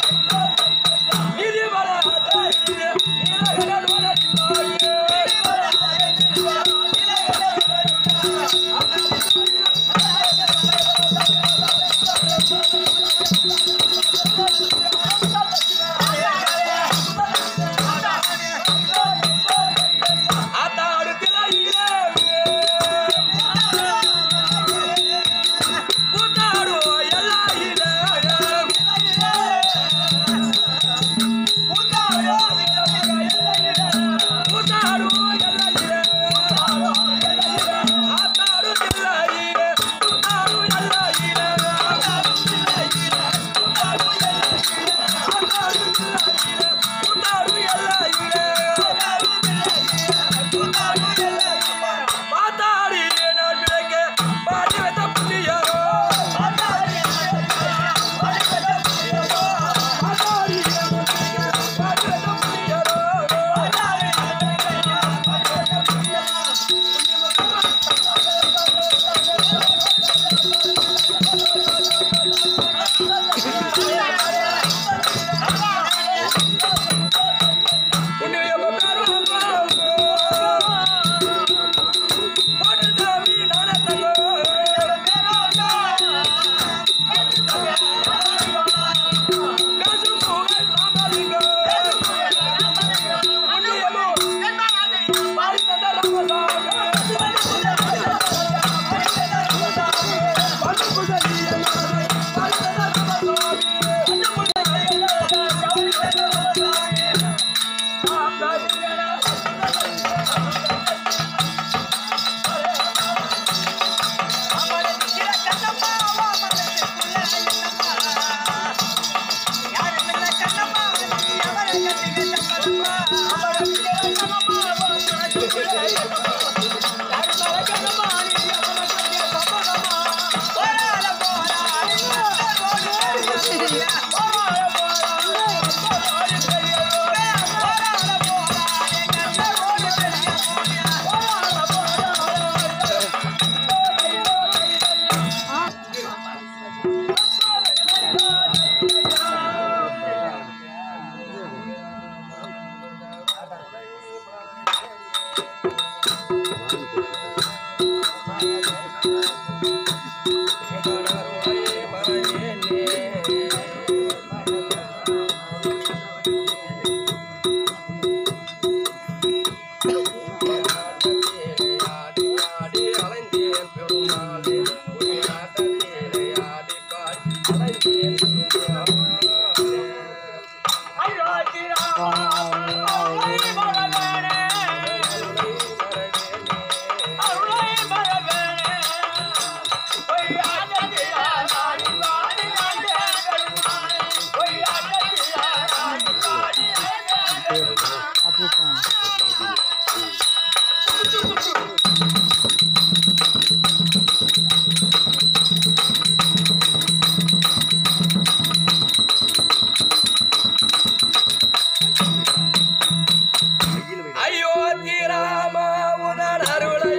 ஐயோ தீராம உனன் அருளை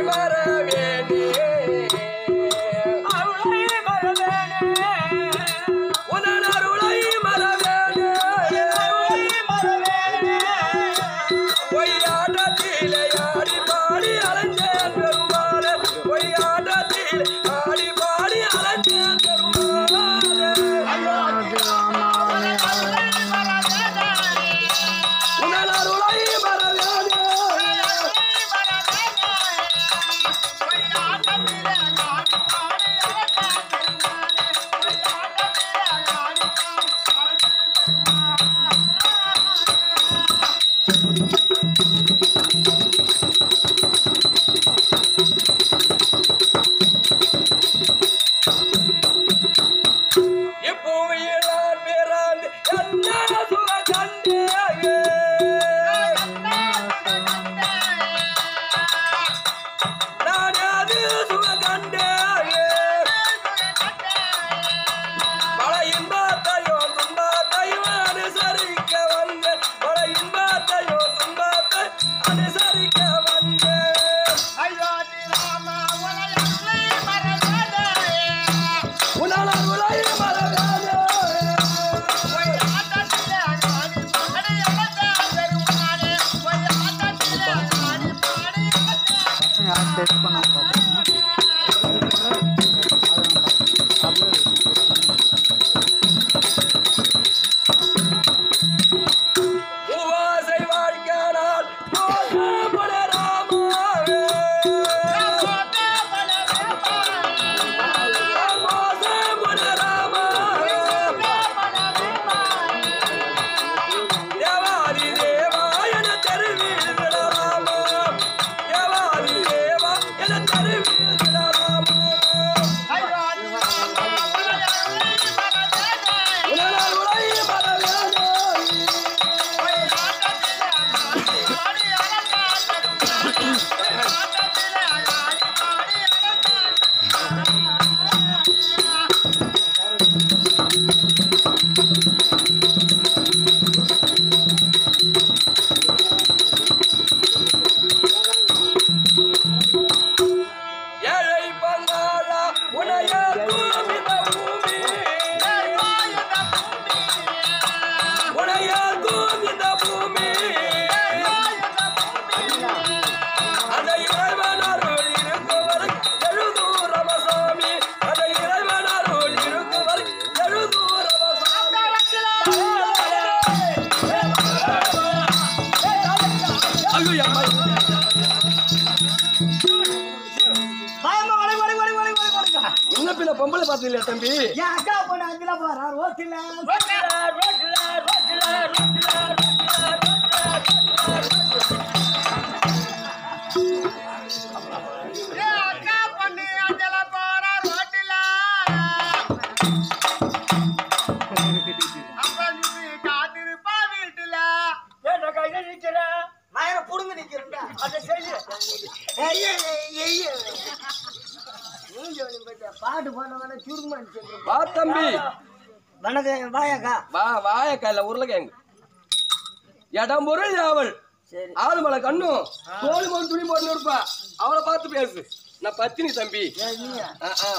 மறவேனே உனன் அருளை மறவேனே பொய் ஐயோ அம்மா பயமா வலை வலை வலை வலை வலை வலைக்கா என்ன பின்ன பொம்பளை பார்த்தது இல்லையா தம்பி என் அக்கா பொண்ணு அங்கல போறா ரோட்டில அக்கா பொண்ணு அஞ்சல போற ரோட்டில அப்புறம் நீ காத்திருப்பா வீட்டுல மயர புடுங்க நிக்கிறேன்டா அத செய்ய ஐயே ஐயே மூஞ்சி வலி போயிட்டா. பாட்டு பாட சுருமான் சொல்றேன் வா தம்பி வணக்கம் வாயாக்கா வா வாயக்கால உருளைக்கிழங்கு இடம் பொருள் அவள் சரி ஆளுமலை கண்ணும் தோல் போட்டு துணி போட்டு இருப்பா அவளை பார்த்து பேசு நான் பத்தினி தம்பி ஏய், நீயா ஆ, ஆ.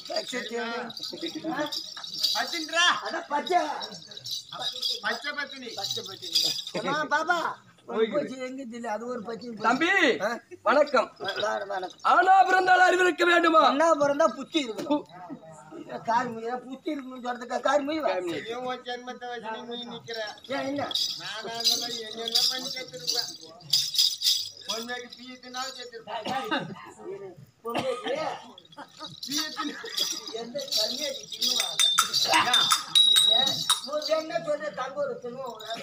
பத்தின்றா அதான் பச்சை பச்சை பத்தினி பச்சை பச்சை அம்மா, பாப்பா ஒரு பச்சை எங்க தெரியல அது ஒரு பச்சை பச்சை. தம்பி ஆ? வணக்கம் வணக்கம், வணக்கம் ஆனா பிறந்தால் அறிவிருக்க வேண்டுமா அண்ணா பிறந்தா புத்தி இருக்கணும் இல்ல, கார் முய்யா புத்தி இருக்கணும்னு சொல்றதுக்கா கார் முய்வா இவன் உன் ஜென்மத்தை வச்சு நீ மீ நிக்கிற ஏன் என்ன நான் அதெல்லாம் என்னென்ன பண்ணி செத்துருப்பேன் பொண்ணுக்கு பீயத்தினாலும் செத்துருப்பேன் இது பொம்பளைக்கு பீயத்தினா எந்த கன்னியாடி தின்னுவாங்க ஏன், உன் என்ன சொல்ற தங்க ஒரு தின்னுவாங்க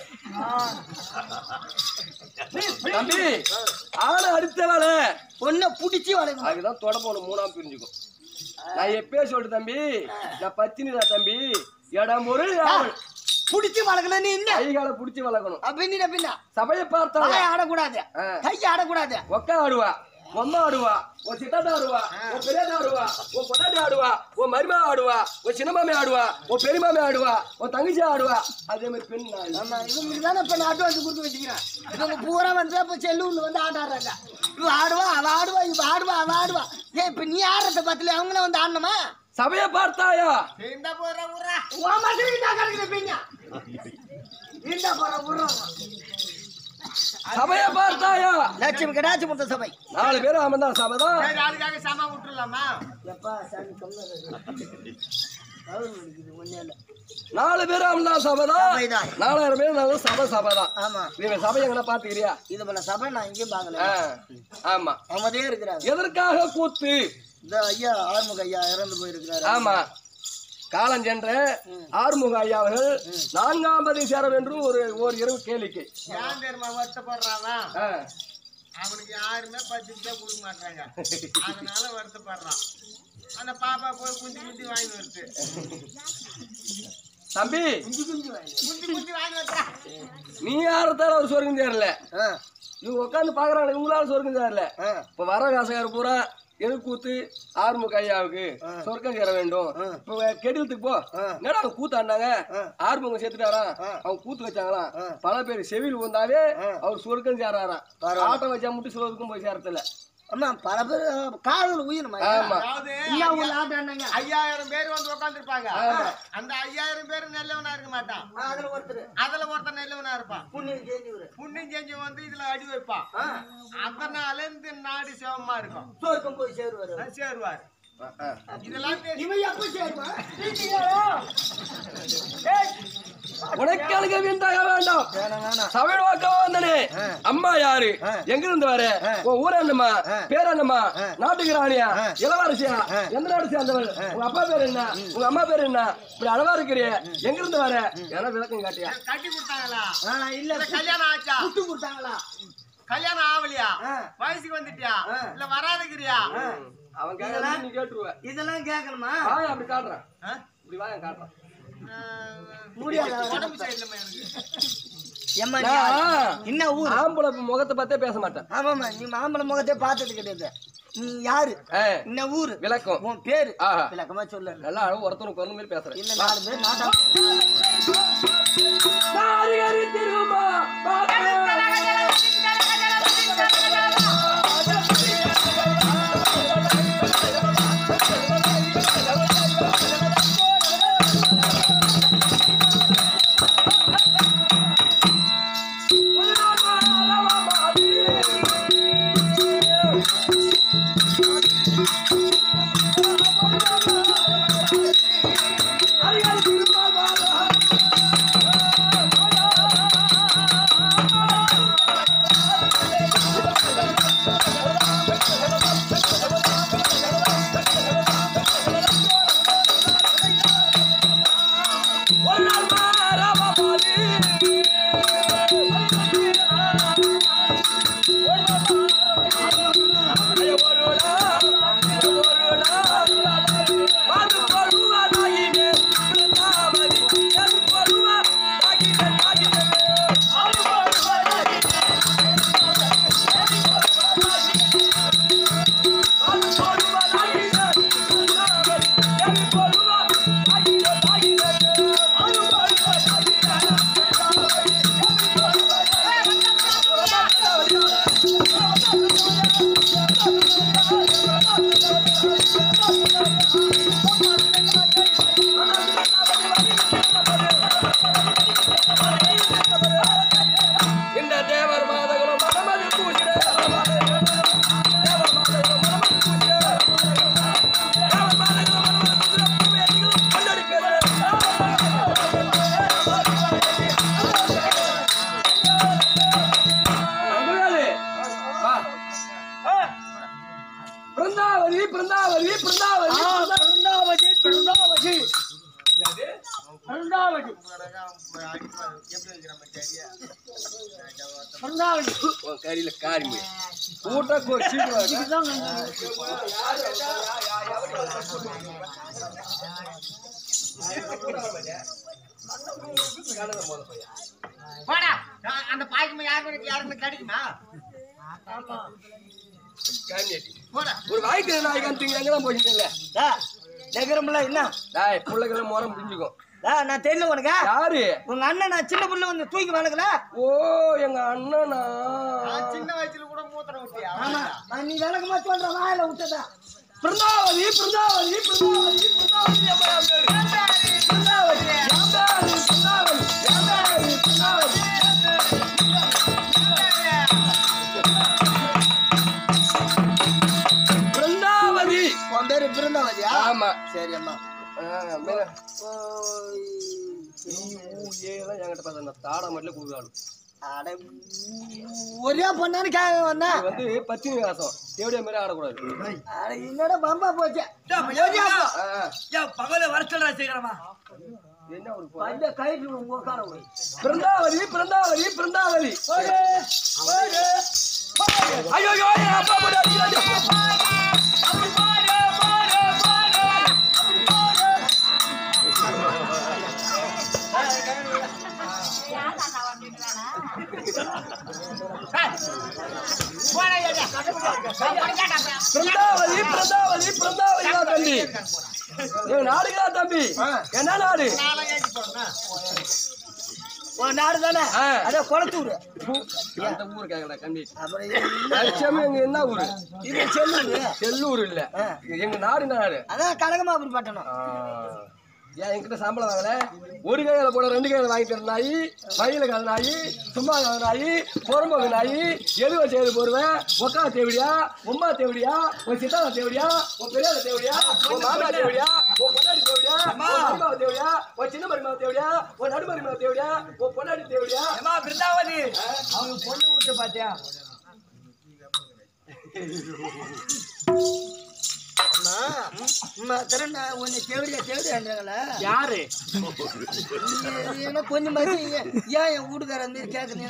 தம்பி ஆனா அடித்தவாள பொண்ணை புடிச்சு வளர்க்கணும் அதுதான் தொட போன மூணாம் பிரிஞ்சுக்கும் நான் எப்பயே சொல்லிட்டு தம்பி நான் பத்தினிடா தம்பி இடம் பொருள் அவள் புடிச்சு வளர்க்கணும் நீ என்ன கை காலை புடிச்சு வளர்க்கணும் பின்ன பின்ன சபையை பார்த்தா வாயை ஆடக்கூடாது ஆ. கை ஆடக்கூடாது ஒக்க ஆடுவா பொம்மை ஆடுவா உன் சித்தாத்தா ஆடுவா உன் பெரியாத்தா ஆடுவா உன் பொண்டாட்டி ஆடுவா உன் மருமா ஆடுவா உன் சின்னமாமே ஆடுவா உன் பெரியமாமே ஆடுவா உன் தங்கச்சி ஆடுவா அதே மாதிரி பெண் நாய். ஆமா இவங்களுக்கு தானே இப்ப நான் அட்வான்ஸ் கொடுத்து வச்சுக்கிறேன் இவங்க பூரா வந்து இப்ப செல்லூர்ல வந்து ஆடாடுறாங்க இவ ஆடுவா அவ ஆடுவா இவ ஆடுவா அவ ஆடுவா ஏன் இப்ப நீ ஆடுறத பத்தில அவங்களும் வந்து ஆடணுமா சபையை பார்த்தாயா சேர்ந்தா போற ஊரா உன் மாதிரி நான் கிடக்குற பையன் இந்த போற விடுறோம் சபையை பார்த்தாயா லட்சுமி கடாச்சி முத்த சபை நாலு பேரும் அமர்ந்தான் சபை தான் சரி அதுக்காக சம விட்டுலாமா எப்பா சாமி கம்மியா ஒண்ணே இல்ல நாலு பேரும் அமர்ந்தான் சபை தான் சபைதான். நாலாயிரம் பேர் நல்ல சபை சபை தான் ஆமா நீங்க சபை எங்கனா பாத்துக்கிறியா இது போல சபை நான் எங்கேயும் பார்க்கல ஆ, ஆமா அவதே இருக்கிறாங்க எதற்காக கூத்து இந்த ஐயா ஆறுமுக ஐயா இறந்து போயிருக்கிறாரு ஆமா காலம் சென்ற ஆறுமுக ஐயா அவர்கள் நான்காம் பதி சேர வேண்டும் ஒரு ஒரு இரவு கேளிக்கை ஏன் தெரியுமா வருத்தப்படுறான் ஆ, அவனுக்கு யாருமே பத்து ரூபா கொடுக்க மாட்டாங்க அதனால வருத்தப்படுறான் அந்த பாப்பா போய் குஞ்சு குஞ்சு வாங்கி வருது தம்பி குஞ்சு குஞ்சு வாங்கி குஞ்சு குஞ்சு வாங்கி வருதா நீ யாரத்தால ஒரு சொர்க்கம் சேரல ஆ இவங்க உட்காந்து பாக்குறாங்க இவங்களால சொர்க்கம் சேரல ஆ இப்ப வர வேசகார பூரா எதிர்கூத்து ஆறுமுக ஐயாவுக்கு சொர்க்கம் சேர வேண்டும் இப்ப கெடிலத்துக்கு போ என்னடா அவன் கூத்தாண்டாங்க ஆறுமுகம் சேர்த்துட்டாராம் அவன் கூத்து வச்சாங்களாம் பல பேர் செவியில் வந்தாவே அவர் சொர்க்கம் சேராராம் ஆட்டம் வச்சா மட்டும் சொர்க்கம் போய் சேரத்துல அம்மா பல பேர் காதல் உயிரமா ஆமா அதாவது இல்ல உள்ள ஆட்டாண்டாங்க ஐயாயிரம் பேர் வந்து உட்காந்துருப்பாங்க அந்த ஐயாயிரம் பேர் நல்லவனா இருக்க மாட்டான் அதுல ஒருத்தர் அதுல ஒருத்தன் நல்லவனா இருப்பான் புண்ணியம் செஞ்சு விடு புண்ணியம் செஞ்சு வந்து இதுல அடி வைப்பான் அதனால இந்த நாடு சிவமா இருக்கும் சொர்க்கம் போய் சேருவாரு அது சேருவார் இதெல்லாம் தெரியும் இவன் எப்ப சேருவான் உனக்கு அழுக வீண்டாக வேண்டாம் வேணாம் வேணாம் சபை நோக்கம் வந்தனே அம்மா யாரு எங்க இருந்து வர உன் ஊர் என்னம்மா பேர் என்னம்மா நாட்டுக்கு ராணியா இளவரசியா எந்த நாடு சேர்ந்தவள் உங்க அப்பா பேர் என்ன உங்க அம்மா பேர் என்ன இப்படி அளவா இருக்கிறிய எங்க இருந்து வர ஏன்னா விளக்கம் காட்டியா கட்டி கொடுத்தாங்களா ஆ, இல்ல இல்ல கல்யாணம் ஆச்சா புட்டு கொடுத்தாங்களா கல்யாணம் ஆவலியா ஆ. வயசுக்கு வந்துட்டியா இல்ல வராதுக்கிறியா அவன் கேட்கறத நீ கேட்டுருவ இதெல்லாம் கேட்கணுமா வாய அப்படி காட்டுறான் ஆ? இப்படி வாய காட்டுறான் முடியாது உடம்பு சரியில்லைம்மா எனக்கு எம்மா நீ நான் யாரு? என்ன ஊர் ஆம்பளை முகத்தை பார்த்தே பேச மாட்டேன் ஆமாமா நீ மாம்பழ முகத்தை பார்த்தது கிடையாது நீ யாரு ஏ, என்ன ஊரு விளக்கம் உன் பேரு ஆஹா. விளக்கமா சொல்லு நல்லா அழகு ஒருத்தனுக்கு ஒரு மாதிரி பேசுறேன் இல்ல நாலு பேர் நாட்டா நாரிகரி திருமா வைக்கிற மாதிரி சரியா பிறந்தாவளி உன் கறியில காரிங்க கூட்ட கொச்சிடுவாங்க இதுதான் வந்து போடா நான் அந்த பாய்க்கு யாருமே யாருமே கிடைக்குமா போடா ஒரு வாய்க்கு நாய்க்கு திங்க எங்கதான் போயிட்டீங்கல்ல நகரம்ல என்ன டாய் பிள்ளைகளை முறம் பிரிஞ்சுக்கும் டா, நான் தெரியல உனக்கு யாரு உங்க அண்ணன் நான் சின்ன புள்ள வந்து தூக்கி வளர்க்கல ஓ எங்க அண்ணனா நான் சின்ன வயசுல கூட மூத்திரம் விட்டியா ஆமா நான் நீ விளக்கமா சொல்ற வாயில விட்டதா பிருந்தாவதி பிருந்தாவதி பிருந்தாவதி பிருந்தாவதி அம்மா என் பேரு. பிருந்தாவதி என் பேரு பிருந்தாவதி என் பேரு பிருந்தாவதி பிருந்தாவதி உன் பேரு பிருந்தாவதியா ஆமா சரி அம்மா ஆ, மேல. நீ ஊ, ஏலாம் என்கிட்ட பேச நான் தாடா மட்டும் கொடுக்காது அட, ஒரே பொண்ணான்னு கேட்க வந்தேன் இது வந்து பச்சினி வாசம் தேவடியா மாதிரி ஆடக்கூடாது அட, என்னடா பம்பா போச்சு ஆ, பகல வரச்சலா செய்யறமா என்ன ஒரு பொ- பல்ல கயிறு உட்கார போய் பிருந்தாவதி பிருந்தாவதி பிருந்தாவதி ஐயோ ஐயோ என் அப்பா போட்டு அடிக்கிறாரு. பிருந்தாவதி பிருந்தாவதி பிருந்தாவதி தான் தம்பி என் நாடுகளா தம்பி என்ன நாடு நாலாம் ஏற்றி போறேன்னா உன் நாடு தானே ஆ. அதே குளத்தூர் அந்த ஊரு கேக்கடா கம்பி அப்புறம் இது- லட்சியம் எங்க என்ன ஊரு இது செல்லூர் செல்லூர் இல்ல எங்க நாடு என்ன நாடு அதான் கனகமாபுரி பட்டணம் ஆ. ஏன் என்கிட்ட சம்பளம் வாங்கல ஒரு கையில போட ரெண்டு கையில வாங்கி தர நாய் மயில கால நாய் சும்மா கால நாய் பொறம்போக்கு நாய் எதுவ செய்து போடுவேன் ஒக்கா தேவடியா உம்மா தேவடியா உன் சித்தாவ தேவடியா உன் பெரியாத தேவடியா உன் மாமா தேவடியா உன் பொண்டாடி தேவடியா உன் மருமாவ தேவடியா உன் சின்ன மருமாவ தேவடியா உன் நடு மருமாவ தேவடியா உன் பொண்டாடி தேவடியா ஏமா பிருந்தாவதி அவங்க பொண்ணு விட்டு பாத்தியா அம்மா அம்மா திறன்டா உன்னை தேவடியா தேவடியான்றாங்களா யாரு என்ன கொஞ்சம் மாதிரி ஏன் ஏன் என் வீட்டுக்கார வந்து கேட்குறேன்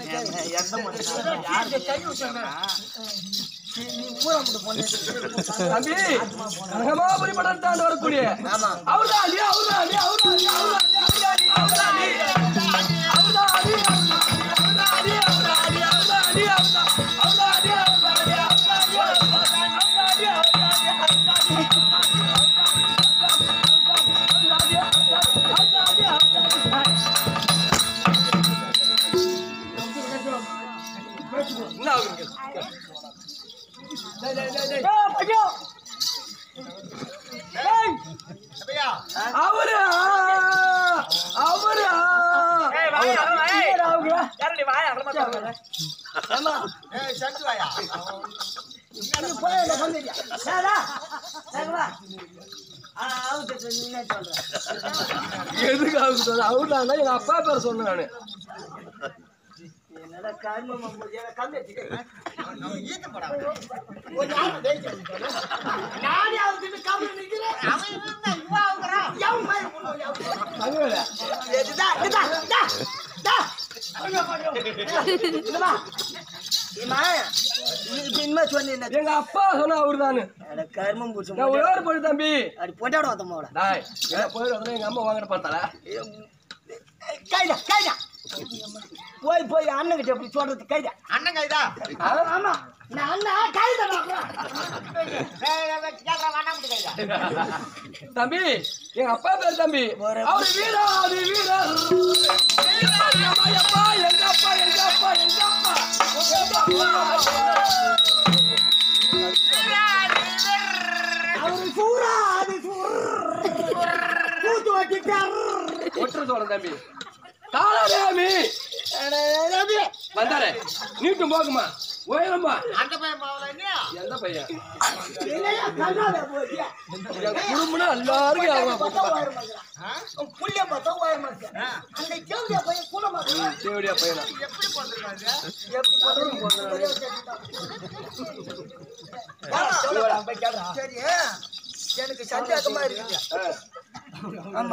நீ ஊரா மட்டும் பொண்ணு தம்பி கனகமாபுரி படம் தாண்டு வரக்கூடிய ஆமா அவர்தான் அடி, அவர்தான் அடி, அவர்தான் அடி, அவர்தான் அடி, அவர்தான் அடி, அவர்தான் அடி. அவர்தான் அடி, அவர்தான் அடி, அவர்தான் அடி, அவர்தான் அடி, அவர்தான் அடி, அவர்தான் அடி, அவர்தான் அடி, அவர்தான் அடி, அவர்தான் அடி, அவர்தான் அடி, அவர்தான் அடி, அவர்தான் அடி. என்ன ஆகுது? டேய், டேய், டேய், டேய். அப்படியா அவரா அவரா ஆமா ஏய் சட்டு வாயா நீ போய் அந்த கம்பெனியா சாரா சாரா ஆ அவுட்டு நீ என்ன சொல்ற எதுக்கு அவங்க அவர்தான் எங்க அப்பா பேர் சொன்னேன் நானு என்னடா கர்மமா போய் கம்பெனி நம்ம ஈத்து போடா நானே அவுட்டு கம்பெனி நிக்கிறேன் அவன் இருந்தா இவன் ஆகுறான் எவன் மாதிரி பொண்ணு எவன் தங்கவேல இதுதா இதுதா டா டா இதுமா இம்மா இது இனிமே சொன்ன என்ன எங்க அப்பா சொன்ன அவர்தானு அட கர்மம் புடிச்சு நான் ஒரே ஒரு போய் தம்பி அடி பொட்டாட வந்தோம் டாய் என்ன போய் வந்து எங்க அம்மா வாங்கிட்டு பார்த்தாளா கைதா கைதா போய் போய் அண்ணன் கிட்ட எப்படி சொல்றது கைதா அண்ணன் கைதா ஆமா நான் அண்ணன் கைதா கேட்கறான் வேண்டாம் மட்டும் கைதா தம்பி எங்க அப்பா பேர் தம்பி அவரு வீரா அது வீரர் எங்க அப்பா எங்க அப்பா எங்க அப்பா எங்க அப்பா அவரு சூரா அது சூர் கூத்து வட்டிக்கார் ஒற்று சோழன் தம்பி காலாமி வந்தாரே நீட்டும் போகுமா உயரமா அந்த பையன் மாவளா இல்லையா எந்த பையன் இல்லையா கண்ணால போய் என் குடும்பம்னா எல்லாருக்கும் ஆகுமா புள்ளிய பார்த்தா ஓயர் மாட்டேன் அந்த கேள்வியா போய் கூட மாட்டேன் தேவடியா பையனா எப்படி பிறந்திருக்காரு எப்படி போடுறது சரி எனக்கு சந்தேகமா இருக்குது ஆமா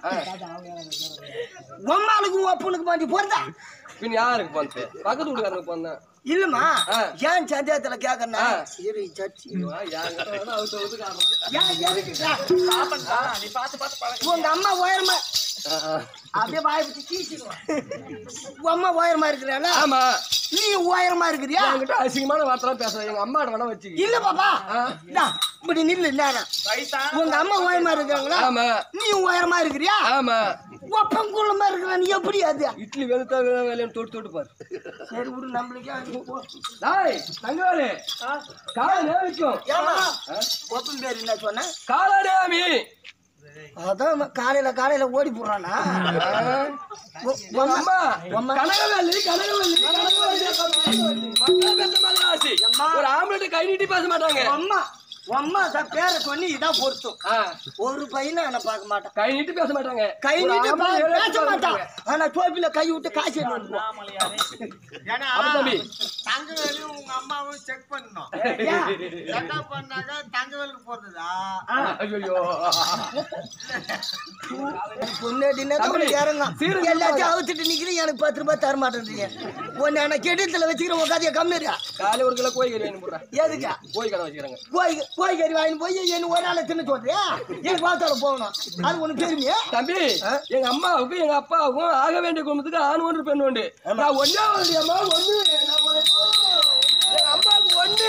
உம்மாளுக்கும் ஒப்பனுக்கு மாட்டி போறதா பின் யாருக்கு போனது பக்கத்து வீட்டுக்காரனுக்கு போனேன் இல்லம்மா ஆ. ஏன் சந்தேகத்துல கேக்குறா ஆ. சரி சச்சி என்கிட்ட வந்து அவுத்து அவுத்து காட்டுறான் ஏன் எதுக்குடா? நீ பார்த்து பார்த்து பழக உங்க அம்மா உயரமா ஆ, ஆ. அப்படியே வாய் விட்டு கீச்சிடுவான் உங்க அம்மா உயரமா இருக்கிறாளா ஆமா நீ உயரமா இருக்கிறியா என்கிட்ட அசிங்கமான வார்த்தை பேசுறேன் எங்க அம்மா வேணா வச்சுக்க இல்ல பாப்பா ஆ. இந்தா, இப்படி நில்லு நேரம் வயசா உங்க அம்மா உயரமா இருக்கிறாங்களா ஆமா நீ உயரமா இருக்கிறியா ஆமா ஒப்பம் குள்ளமா இருக்கிற நீ எப்படி அது இட்லி வெளுத்தா வேலை வேலைன்னு தொட்டு தொட்டு பாரு சரி விடு நம்மளுக்கே அங்க போ. டாய் தங்கவேலு காலை நேமிக்கும் ஏம்மா ஒப்பம் பேர் என்ன சொன்ன காலை நேமி அதான் காலையில காலையில ஓடி போடுறானா உ- உங்க அம்மா அம்மா. கனகவேலி கனகவேலி கனகவேலி மக்கள் பேச மாட்டாங்க ஒரு ஆம்பளை கை நீட்டி பேச மாட்டாங்க அம்மா அம்மா தான் பேரை சொன்னி இதான் பொருத்தம் ஆ, ஒரு பையனை நான் பார்க்க மாட்டான் கை நீட்டி பேச மாட்டாங்க கை ஒரு நீட்டு ஆம்பளை பா- ஏழை பேச பேச மாட்டான் மாட்டாங்க. ஆனா டோப்பில கை விட்டு காசு எடுத்து வந்துருவான். நாமலையாரே ஏன்னா அப்ப தம்பி தங்கவேலையும் உங்க அம்மாவும் செக் பண்ணணும் ஏன்? என்ன பண்ணாங்க தங்கவேலுக்கு போறதா ஐயோ பொண்டாட்டின்னா தான் தம்பி, உனக்கு இறங்கும். சீரகம் எல்லாத்தையும் அவுத்துட்டு நிக்கிறீங்க, எனக்கு பத்து ரூபாய் தர மாட்டேன்றீங்க. உன்னை நான் கெட்டிடத்துல வச்சுக்கிறேன், உன் கதையை கம்மிடுறா. காலை ஒரு கிலோ கோழி கறி வாங்கி போடுறேன் எதுக்கு? கோழி கடை வச்சுக்கிறாங்க கோழி கோழி கறி வாங்கிட்டு போய் என்ன ஒரு நாளை தின்னு சொல்றியா? எனக்கு வாசல்ல போகணும். அது உனக்கு தெரியுமே? தம்பி எங்க அம்மாவுக்கும் எங்க அப்பாவுக்கும் ஆக வேண்டிய குடும்பத்துக்கு ஆண் ஒன்று பெண் ஒன்று நான் ஒன்னே ஒன்று அம்மா ஒண்ணு நான் ஒண்ணு. எங்க அம்மாவுக்கு ஒண்ணு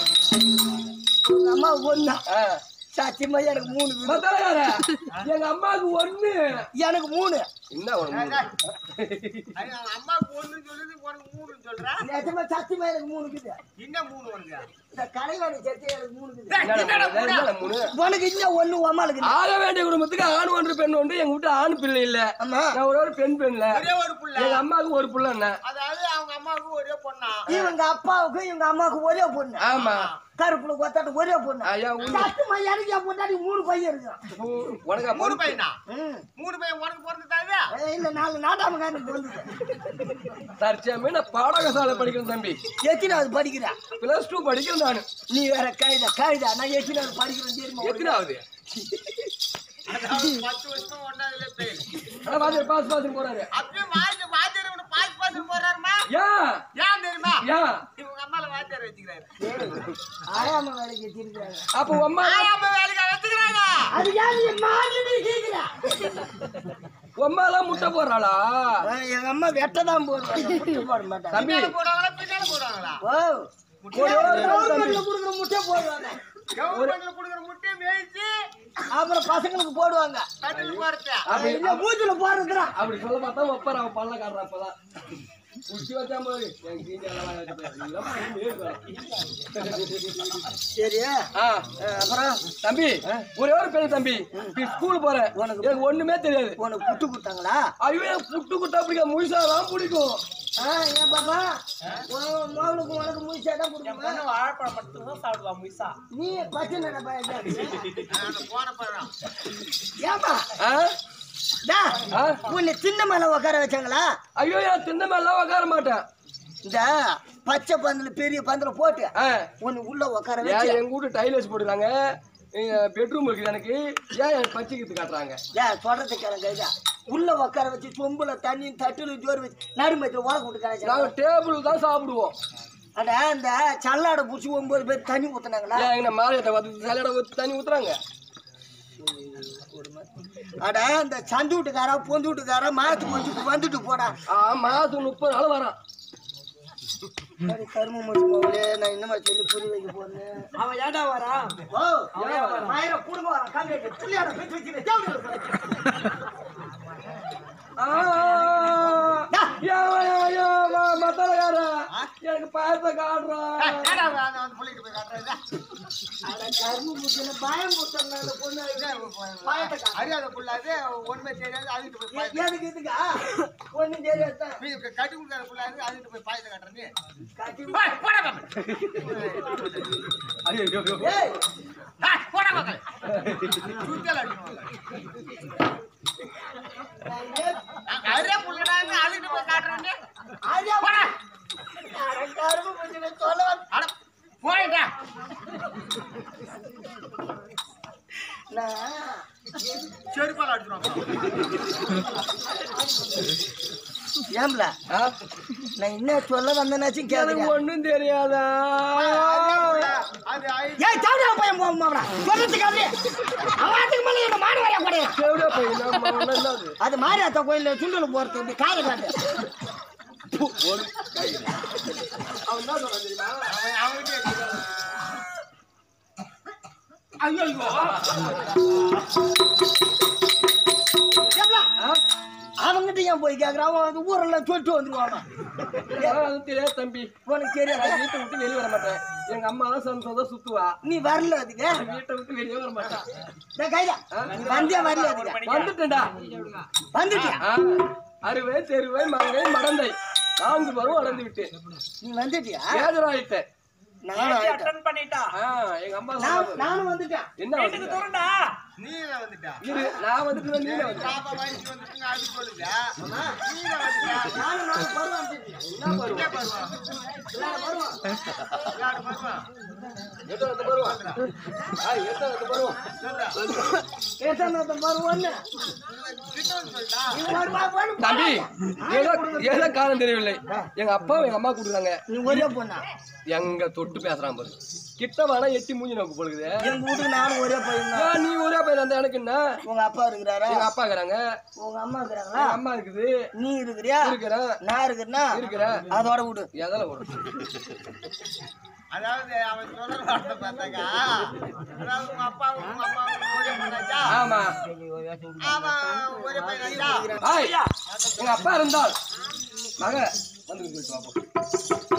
உங்க அம்மாவுக்கு ஒண்ணா? ஆ. சத்தியமா எனக்கு மூணு வீடு. மத்தவங்கார, எங்க அம்மாவுக்கு ஒண்ணு எனக்கு மூணு என்ன ஒரு மூணு? அம்மாவுக்கு ஒண்ணு சொல்லுது உனக்கு மூணு சொல்ற நிஜமா சத்தியமா எனக்கு மூணு இருக்குது. என்ன மூணு உனக்கு இந்த கலைவாணி சத்தியம் எனக்கு மூணு இருக்குது. என்னடா மூணு? என்னடா மூணு உனக்கு இன்னும் ஒண்ணு உன் அம்மாளுக்கு இல்லை. ஆக வேண்டிய குடும்பத்துக்கு ஆண் ஒன்று பெண் ஒன்று எங்க வீட்டு ஆண் பிள்ளை இல்ல ஆமா நான் ஒரு ஒரு பெண் பெண்ல ஒரே ஒரு புள்ள எங்க அம்மாவுக்கு ஒரு புள்ள என்ன அதாவது அவங்க அம்மாவுக்கு ஒரே பொண்ணா இவங்க அப்பாவுக்கும் இவங்க அம்மாவுக்கும் ஒரே பொண்ணு ஆமா கருப்புல கொத்தாட்டு ஒரே பொண்ணு ஐயா உன் சத்தியமா எனக்கு என் பொண்டாட்டி மூணு பையன் இருக்கு உனக்கு மூணு பொறுப்பு பையனா ம். மூணு பையன் உனக்கு பிறந்துட்டாவே ஏய், இல்ல நாலு நாட்டாமக்காரனுக்கு வந்து தற்சமே நான் பாடகசாலை படிக்கிறேன் தம்பி எத்தனாவது படிக்கிறா பிளஸ் டூ படிக்கிறேன் நானு நீ வேற கழுதா கழுதா நான் எத்தனாவது படிக்கிறேன் தெரியுமா உனக்கு? எத்தனாவது அதாவது பத்து வருஷமா ஒன்னாவதுல பேர் ஆனா வாத்தியார் பாஸ் பாஸ் போறாரு அப்படியே வாத்திய வாத்தியார் இவனை பாஸ் பாஸ் போறாருமா ஏன் ஏன் தெரியுமா ஏன் இவங்க அம்மால வாத்தியார் வச்சுக்கிறாரு ஆயாம வேலைக்கு வச்சிருக்காங்க அப்ப உன் அம்மா ஆயாம வேலைக்கு வச்சுக்கிறாங்க அது ஏன் நீ மாட்டி கேக்குறா உன் அம்மா எல்லாம் முட்டை போடுறாளா எங்க அம்மா வெட்டதான் போடுவாங்க முட்டை போட மாட்டாங்க தம்பி பின்னால போடுவாங்களா பின்னால போடுவாங்களா ஓ ஒரே ஒரு நாள் தம்பி. கவர்மெண்ட்ல கொடுக்குற முட்டை போடுவாங்க கவர்மெண்ட்ல கொடுக்குற முட்டையை மேய்ச்சி அப்புறம் பசங்களுக்கு போடுவாங்க கட்டில் போறது அப்படி இல்ல மூச்சுல போடுறதுடா அப்படி சொல்ல பார்த்தா ஒப்பர் அவன் பல்ல காட்டுறான் அப்பதான் குச்சி வச்சா போது என் கீழே எல்லாம் வச்சு போய். இதெல்லாம் பண்ணி இருக்கலாம். சரி ஆ, அப்புறம் தம்பி ஒரே ஒரு பெரிய தம்பி நீ ஸ்கூல் போறேன் எனக்கு ஒண்ணுமே தெரியாது உனக்கு புட்டு கொடுத்தாங்களா ஐயோ எனக்கு புட்டு குட்டா பிடிக்கும் முழுசாதான் பிடிக்கும் ஆ, ஏன் பாப்பா உன் மகளுக்கு உனக்கு முயற்சியா தான் கொடுக்குமா பொண்ணு வாழைப்பழம் மட்டும் தான் சாப்பிடுவா முயசா நீ பச்சை நட பையன் அந்த போன பழம் ஏப்பா ஆ? டா, ஆ? உன்னை சின்ன மேல உட்கார வச்சாங்களா ஐயோ நான் தின்ன மேலாம் உட்கார மாட்டேன் இந்த பச்சை பந்தல பெரிய பந்தல போட்டு ஆ, உன்னை உள்ள உட்கார ஏன் வச்சு எங்க வீட்டு டைலர்ஸ் போட்டுருக்காங்க பெட்ரூம் இருக்குது எனக்கு ஏன் எனக்கு பச்சைக்கு காட்டுறாங்க ஏன் சொல்றது கிழங்கு இதா. உள்ள உட்கார வச்சு சொம்புல தண்ணி தட்டுல ஜோறு வச்சு நடுமத்துல உலக விட்டு கரைச்சாங்க நாங்க டேபிள் தான் சாப்பிடுவோம் அட அந்த சல்லாடை புடிச்சு ஒன்பது பேர் தண்ணி ஊத்துனாங்களா ஏன் எங்க மாலையத்தை வந்து தலையிட ஊத்தி தண்ணி ஊத்துறாங்க அட அந்த சந்து வீட்டுக்காரா பொந்து வீட்டுக்காரா மாத்து கொஞ்சம் வந்துட்டு போடா ஆ மாசம் முப்பது நாள் வரான் சரி, கரும முடிச்சு போகலே நான் என்னமா சொல்லி புரிய வைக்க போறேன் அவன் ஏன்டா வரான் ஓ ஆயிரம் குடும்பம் வரான் காமிட்டு பிள்ளையார பேச்சு வச்சுக்கிறேன் தேவடி வர ஆ, ஏன் ஏன் ஏன் ம- மத்தளக்கார, எனக்கு பாயத்தை காட்டுறான் ஏடா அந்த அந்த பிள்ளைக்கு போய் காட்டுறது அட கரும முடிச்சு பயம் போட்டாங்க அந்த பொண்ணு பாயத்தை காட்டு. அறியாத புள்ள அது ஒண்ணுமே தெரியாது அதுக்கிட்ட போய் பாய் எதுக்கு இதுக்கா ஒண்ணும் தெரியாதான் நீ கட்டி கொடுக்காத புள்ள அது அதுக்கிட்ட போய் பாயத்தை காட்டுறது கட்டி போடா பாப்பா. ஐயோ, ஐயோ, ஐயோ. ஏய் ஏய், போடா பாப்பா. சுத்தல அடிக்கணும். நான் ஏன் அங்க அறியா புள்ளடா அதுக்கிட்ட போய் காட்டுறேன்னு ஆரியா போடா அட கரும முடிச்சு சொல்ல வந்து அட போயிட்டா நான் செருப்பால ஏம்ல ஆ? நான் என்ன சொல்ல வந்தேனாச்சும் எனக்கு கேட்குறேன் ஒண்ணும் தெரியாதா அது ஐ- ஏய் சவுடா பையன் போமாடா சொல்றதுக்கு அப்படியே அவாத்துக்கு மேல என்ன மாடு வரையா கூடையா செவிடா பையன் நம்ம என்னது அது மாரியாத்தா கோயில்ல சுண்டல் போறது வந்து காது காட்டு ஒரு கை அவன் என்ன சொல்றான் தெரியுமா அவன் அவன்கிட்ட இருக்குது. ஆ? அவங்கிட்ட ஏன் போய் கேக்குறான் அவன் வந்து ஊரெல்லாம் சொல்லிட்டு வந்துருவான் அதெல்லாம் அது தெரியாது தம்பி உனக்கு தெரியாது நான் வீட்டை விட்டு வெளியே வர மாட்டேன் எங்க அம்மா தான் சந்தோஷம் சுத்துவா நீ வரல அதுக்கு வீட்டை விட்டு வெளியே வர மாட்டேன் இந்த கைதா நீ வந்தே வரல அதுக்கு வந்துட்டேன்டா வந்துட்டியா ஆ, அறுவை தெருவை மங்கை மடந்தை நான்கு பருவம் அடைந்து விட்டேன் நீ வந்துட்டியா ஏஜராயிட்டேன் நானும் ஆயிட்டேன் அட்டன் பண்ணிட்டா ஆ, எங்க அம்மா நான் சொன்னாங்க. நானும் வந்துட்டேன் என்ன வீட்டுக்கு வந்துட்ட? தூரண்டா நீல வந்துட்டா இரு நான் வந்துட்டு நீ வந்து பாப்பா வயசுக்கு வந்துட்டுங்க அது சொல்லுங்க நீல வந்துட்டா நானும் நானும் பருவம் என்ன பருவம் இங்கே பருவம் விளையாடு பருவம் எத்தனை பருவம் ஆ, எத்தனை பருவம் சொல்றா ஏசானத்த பருவம்னு கிட்ட வந்து சொல்லிட்டா நீ ஒரு பா- ஒரு பா- தம்பி ஏதோ ஏதோ காரணம் தெரியவில்லை எங்க அப்பா எங்க அம்மா கூப்பிடுறாங்க நீ ஒரே பொண்ணா எங்க தொட்டு பேசுறான் பாரு கிட்ட வேணா எட்டி மூஞ்சி நோக்கு போடுது எங்க வீட்டுக்கு நானும் ஒரே பையன் தான் ஏன் நீ ஒரே பையன் இருந்தா எனக்கு என்ன உங்க அப்பா இருக்கிறாரா எங்க அப்பா இருக்கிறாங்க உங்க அம்மா இருக்கிறாங்களா எங்க அம்மா இருக்குது நீ இருக்கிறியா இருக்கிறேன் நான் இருக்கிறேன்னா இருக்கிறேன் அதோட விடு எதால வரும் அதாவது அவன் சொல்ற வார்த்தை பார்த்தாக்கா அதாவது உங்க அப்பா உங்க அம்மா ஒரே பண்ணாச்சா ஆமா ஆமா ஒரே பையனாச்சா ஆய் எங்க அப்பா இருந்தால் மக வந்து சொல்லிட்டு வா போ.